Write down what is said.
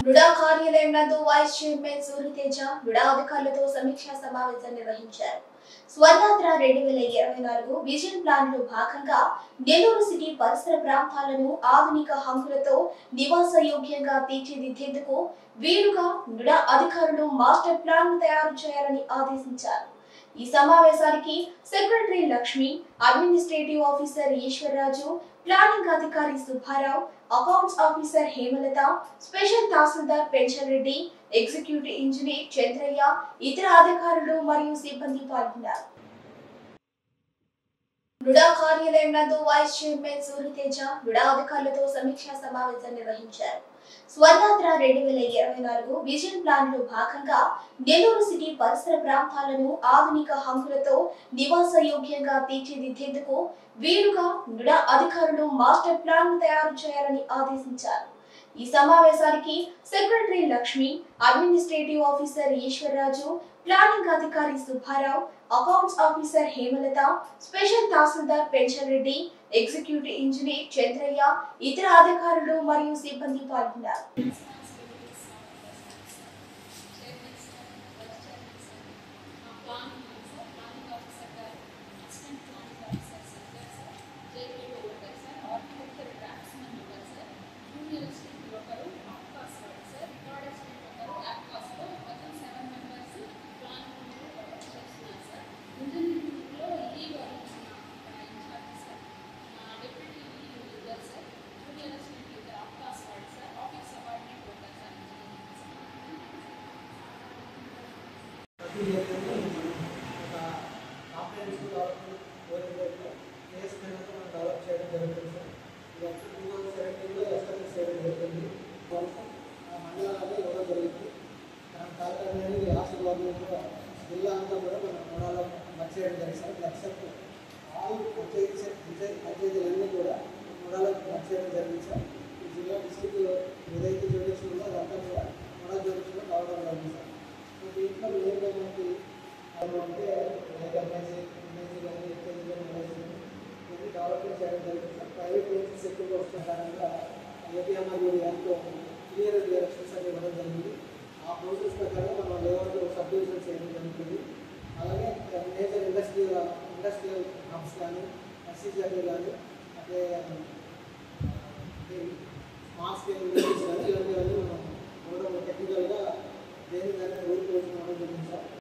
NUDA కార్యాలయం నందు vice chairman Surya Teja NUDA అధికారులతో సమీక్షా సమావేశం నిర్వహించారు స్వర్ణాంధ్ర రెండు వేల ఇరవై నాలుగు విజన్ ప్లాన్ లో భాగంగా నెల్లూరు సిటీ పరిసర ప్రాంతాలను ఆధునిక హంగులతో నివాస యోగ్యంగా తీర్చిదిద్దేందుకు వీలుగా నుడా అధికారులు మాస్టర్ ప్లాన్ తయారు చేయాలని ఆదేశించారు ఈ సమావేశానికి secretary Lakshmi administrative officer Eshwarraju planning అధికారి Subbarao accounts officer Hemalatha special tahsildar Penchal Reddy executive engineer Chandraiah ఇతర అధికారులు మరియు సిబ్బంది పాల్గొన్నారు నుడా కార్యాలయం నందు వైస్ చైర్మన్ సూర్యతేజ నుడా అధికారులతో సమీక్షా సమావేశం నిర్వహించారు స్వర్ణాంధ్ర రెండు వేల ఇరవై నాలుగు విజన్ ప్లాన్ లో భాగంగా నెల్లూరు సిటీ పరిసర ప్రాంతాలను ఆధునిక హంగులతో నివాస యోగ్యంగా తీర్చిదిద్దేందుకు వీలుగా నుడా అధికారులు మాస్టర్ ప్లాన్ తయారు చేయాలని ఆదేశించారు ఈ సమావేశానికి secretary Lakshmi administrative officer Eshwarraju planning అధికారి Subbarao accounts officer Hemalatha special tahsildar Penchal Reddy executive engineer Chandraiah ఇతర అధికారులు మరియు సిబ్బంది పాల్గొన్నారు ప్రతి ఏరియాలో ఒక కాంప్రహెన్సివ్ డెవలప్మెంట్ కేఎస్ కనుక మనం డెవలప్ చేయడం జరుగుతుంది సార్ ఇది యాక్చువల్ టూ థౌసండ్ సెవెంటీన్లో ఎస్టాబ్లిష్ చేయడం జరిగింది మొత్తం ఆ మండలాల్లో ఇవ్వడం జరిగింది దాని కారణంగా అనేది రాష్ట్ర గవర్నమెంట్లో జిల్లా అంతా కూడా మన మండలాల్లో మర్చి చేయడం జరిగింది sir except all panchayat panchayat పంచాయతీలన్నీ కూడా మండలాలకు మర్చి చేయడం జరిగింది సార్ ఈ జిల్లా డిస్టిక్ ఏదైతే జ్యుడిషియల్ ఉందో అదంతా కూడా మండల జ్యుడిషియల్లో రావడం జరిగింది సార్ సో దీంట్లో మెయిన్గా మనకి అది అంటే లైక్ ఎంఎస్సీ ఎంఎస్సీ కానీ ఎల్కేజీ కానీ ఎంఎస్సీ ఇవన్నీ డెవలప్మెంట్ చేయడం జరుగుతుంది సార్ ప్రైవేట్ ఏజెన్సీస్ ఎక్కువగా వస్తున్న కారణంగా ఏపీఎంఆర్ యాక్ట్లో క్లియర్ డైరెక్షన్స్ అని ఇవ్వడం జరిగింది ఆ ప్రాసెస్ ప్రకారం మనం లేఅవుట్ సబ్ డివిజన్ చేయడం జరుగుతుంది అలాగే మేజర్ ఇండస్ట్రియల్ ఇండస్ట్రియల్ హబ్స్ కానీ ఎస్సీజీ కానీ అదే స్మాల్ స్కేల్ ఇండస్ట్రీస్ కానీ ఇలాంటివన్నీ మనం కూడా టెక్నికల్గా దేని దాన్ని ఊరికి వచ్చిన జరిగింది సార్